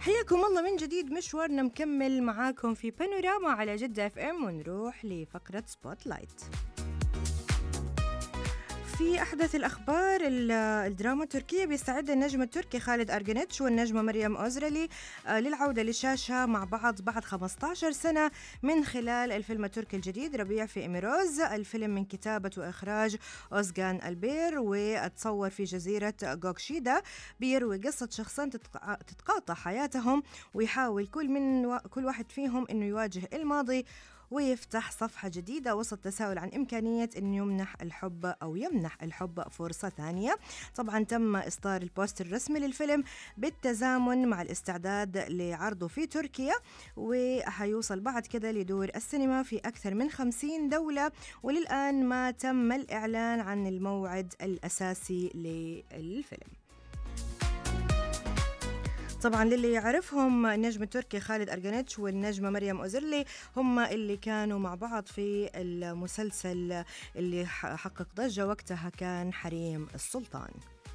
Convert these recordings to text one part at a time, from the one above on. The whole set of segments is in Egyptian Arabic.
حياكم الله من جديد مشوارنا مكمل معاكم في بانوراما على جدة اف ام ونروح لفقرة سبوت لايت في أحدث الأخبار الدراما التركية بيستعد النجم التركي خالد أرجنتش والنجمة مريم أوزرلي آه، للعودة للشاشة مع بعض بعد 15 سنة من خلال الفيلم التركي الجديد ربيع في إميروز الفيلم من كتابة وإخراج أوزغان البير وتصور في جزيرة غوكشيدا بيروي قصة شخصين تتقاطع حياتهم ويحاول كل من كل واحد فيهم إنه يواجه الماضي ويفتح صفحة جديدة وسط تساؤل عن إمكانية أن يمنح الحب أو يمنح الحب فرصة ثانية طبعا تم إصدار البوستر الرسمي للفيلم بالتزامن مع الاستعداد لعرضه في تركيا وحيوصل بعد كده لدور السينما في أكثر من خمسين دولة وللآن ما تم الإعلان عن الموعد الأساسي للفيلم طبعا للي يعرفهم النجم التركي خالد أرجانيتش والنجمة مريم أوزرلي هم اللي كانوا مع بعض في المسلسل اللي حقق ضجة وقتها كان حريم السلطان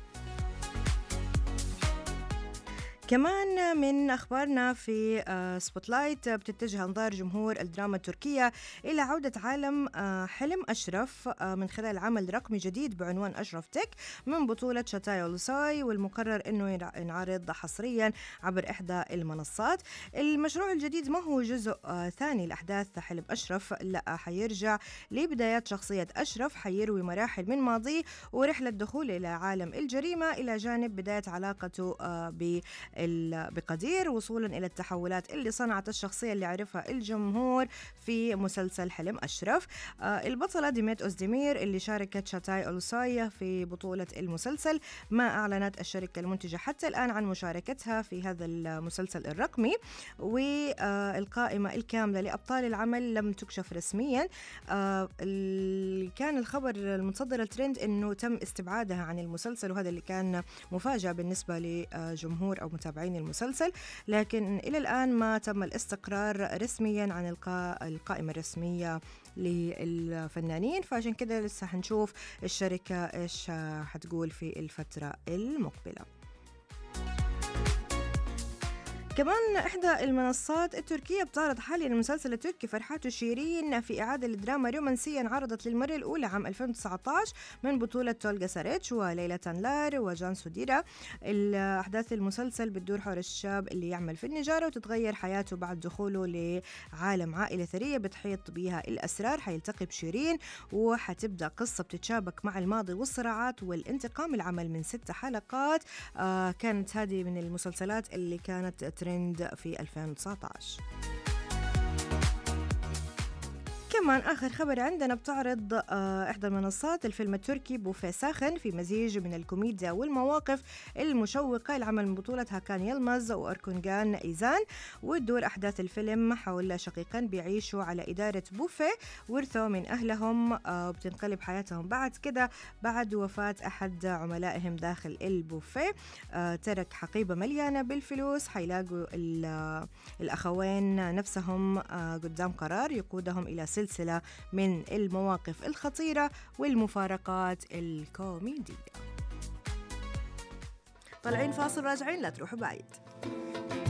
كمان من اخبارنا في سبوتلايت آه، بتتجه انظار جمهور الدراما التركيه الى عوده عالم آه، حلم اشرف آه، من خلال عمل رقمي جديد بعنوان اشرف تك من بطوله شاتاي اولوساي والمقرر انه ينعرض حصريا عبر احدى المنصات المشروع الجديد ما هو جزء ثاني لاحداث حلم اشرف لا حيرجع لبدايات شخصيه اشرف حيروي مراحل من ماضيه ورحله دخول الى عالم الجريمه الى جانب بدايه علاقته ب بقدير وصولا إلى التحولات اللي صنعت الشخصية اللي عرفها الجمهور في مسلسل حلم أشرف آه البطلة ديميت أوزديمير اللي شاركت شاتاي أولوسايا في بطولة المسلسل ما أعلنت الشركة المنتجة حتى الآن عن مشاركتها في هذا المسلسل الرقمي والقائمة الكاملة لأبطال العمل لم تكشف رسميا آه كان الخبر المتصدر الترند أنه تم استبعادها عن المسلسل وهذا اللي كان مفاجأة بالنسبة لجمهور أو متابعين المسلسل لكن إلى الآن ما تم الاستقرار رسميا عن القائمة الرسمية للفنانين فعشان كده لسه حنشوف الشركة إيش حتقول في الفترة المقبلة كمان إحدى المنصات التركية بتعرض حاليا المسلسل التركي فرحات شيرين في إعادة لدراما رومانسية انعرضت للمرة الأولى عام 2019 من بطولة تولغا ساريتش وليلى تنلار وجان سوديرا الأحداث المسلسل بتدور حول الشاب اللي يعمل في النجارة وتتغير حياته بعد دخوله لعالم عائلة ثرية بتحيط بها الأسرار حيلتقي بشيرين وحتبدأ قصة بتتشابك مع الماضي والصراعات والانتقام العمل من ست حلقات آه كانت هذه من المسلسلات اللي كانت ترند في 2019 كمان آخر خبر عندنا بتعرض آه، إحدى المنصات الفيلم التركي بوفيه ساخن في مزيج من الكوميديا والمواقف المشوقة العمل من بطولة هاكان يلمز وأركونجان إيزان وتدور أحداث الفيلم حول شقيقين بيعيشوا على إدارة بوفيه ورثوا من أهلهم آه، بتنقلب حياتهم بعد كده بعد وفاة أحد عملائهم داخل البوفيه آه، ترك حقيبة مليانة بالفلوس حيلاقوا الأخوين نفسهم قدام قرار يقودهم إلى سلسلة سلسلة من المواقف الخطيرة والمفارقات الكوميدية طالعين فاصل راجعين لا تروحوا بعيد